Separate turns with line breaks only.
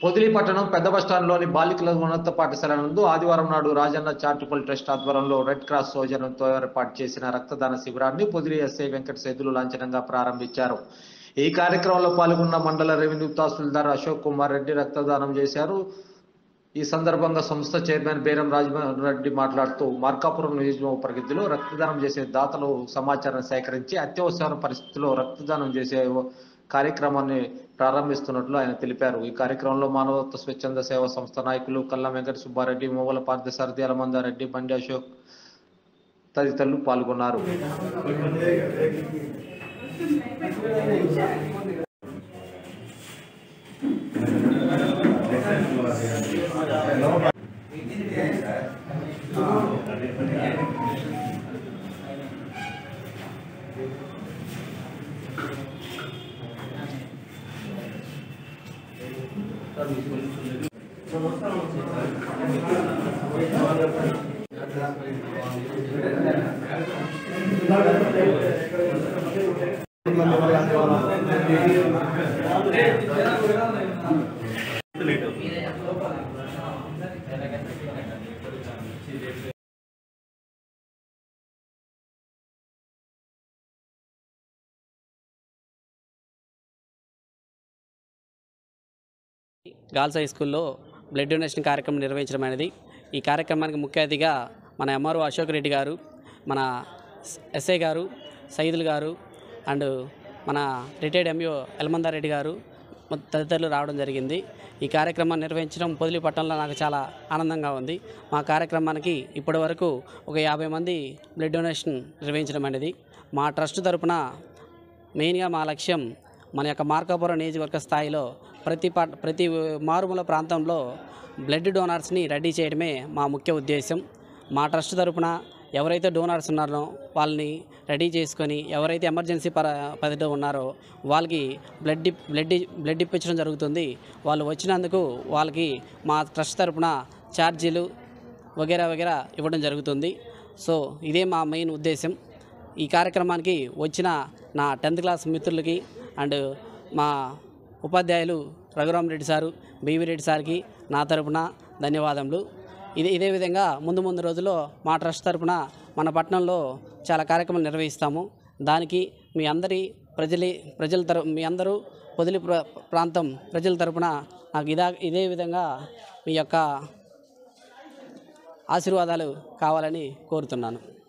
పొదిలి పట్టణం పెద్ద బస్టాండ్లోని బాలికల ఉన్నత పాఠశాల నందు ఆదివారం నాడు రాజన్న చారిటబుల్ ట్రస్ట్ ఆధ్వర్యంలో రెడ్ క్రాస్ సౌజన్యంతో ఏర్పాటు చేసిన రక్తదాన శిబిరాన్ని పొదిలి ఎస్ఐ వెంకట సేతులు లాంఛనంగా ప్రారంభించారు ఈ కార్యక్రమంలో పాల్గొన్న మండల రెవెన్యూ తహసీల్దార్ అశోక్ కుమార్ రెడ్డి రక్తదానం చేశారు ఈ సందర్భంగా సంస్థ చైర్మన్ బేరం రాజరెడ్డి మాట్లాడుతూ మార్కాపురం నియోజకవర్గ పరిధిలో రక్తదానం చేసే దాతలు సమాచారం సేకరించి అత్యవసర పరిస్థితుల్లో రక్తదానం చేసే కార్యక్రమాన్ని ప్రారంభిస్తున్నట్లు ఆయన తెలిపారు ఈ కార్యక్రమంలో మానవత్వ స్వచ్ఛంద సేవా సంస్థ నాయకులు కల్లా వెంకట సుబ్బారెడ్డి మొగల పార్థసారథి అలమందారెడ్డి బండి అశోక్ తదితరులు పాల్గొన్నారు
గర్ల్స్ హై స్కూల్లో బ్లడ్ డొనేషన్ కార్యక్రమం నిర్వహించడం అనేది ఈ కార్యక్రమానికి ముఖ్య అతిథిగా మన ఎంఆర్ఓ అశోక్ రెడ్డి గారు మన ఎస్ఐ గారు సైదులు గారు అండ్ మన రిటైర్డ్ ఎంఈఓ ఎల్మందార్ రెడ్డి గారు మొత్తం తదితరులు రావడం జరిగింది ఈ కార్యక్రమాన్ని నిర్వహించడం పొదిలి పట్టణంలో నాకు చాలా ఆనందంగా ఉంది మా కార్యక్రమానికి ఇప్పటి వరకు ఒక యాభై మంది బ్లడ్ డొనేషన్ నిర్వహించడం అనేది మా ట్రస్ట్ తరపున మెయిన్గా మా లక్ష్యం మన యొక్క మార్కాపురం నియోజకవర్గ స్థాయిలో ప్రతి ప ప్రతి మారుమూల ప్రాంతంలో బ్లడ్ డోనర్స్ని రెడీ చేయడమే మా ముఖ్య ఉద్దేశం మా ట్రస్ట్ తరపున ఎవరైతే డోనర్స్ ఉన్నారో వాళ్ళని రెడీ చేసుకొని ఎవరైతే ఎమర్జెన్సీ పర పద్ధతిలో ఉన్నారో వాళ్ళకి బ్లడ్ ఇప్- బ్లడ్ ఇ- బ్లడ్ ఇప్పించడం జరుగుతుంది వాళ్ళు వచ్చినందుకు వాళ్ళకి మా ట్రస్ట్ తరపున ఛార్జీలు వగేరా వగేరా ఇవ్వడం జరుగుతుంది సో ఇదే మా మెయిన్ ఉద్దేశం ఈ కార్యక్రమానికి వచ్చిన నా టెన్త్ క్లాస్ మిత్రులకి అండ్ మా ఉపాధ్యాయులు రఘురామ్ రెడ్డి సారు బీవీ రెడ్డి సార్కి నా తరపున ధన్యవాదములు ఇదే ఇదే విధంగా ముందు ముందు రోజుల్లో మా ట్రస్ట్ తరపున మన పట్టణంలో చాలా కార్యక్రమాలు నిర్వహిస్తాము దానికి మీ అందరి ప్రజలి ప్రజల తరపు మీ అందరూ పొదిలి ప్ర ప్రాంతం ప్రజల తరపున నాకు ఇదా ఇదే విధంగా మీ యొక్క ఆశీర్వాదాలు కావాలని కోరుతున్నాను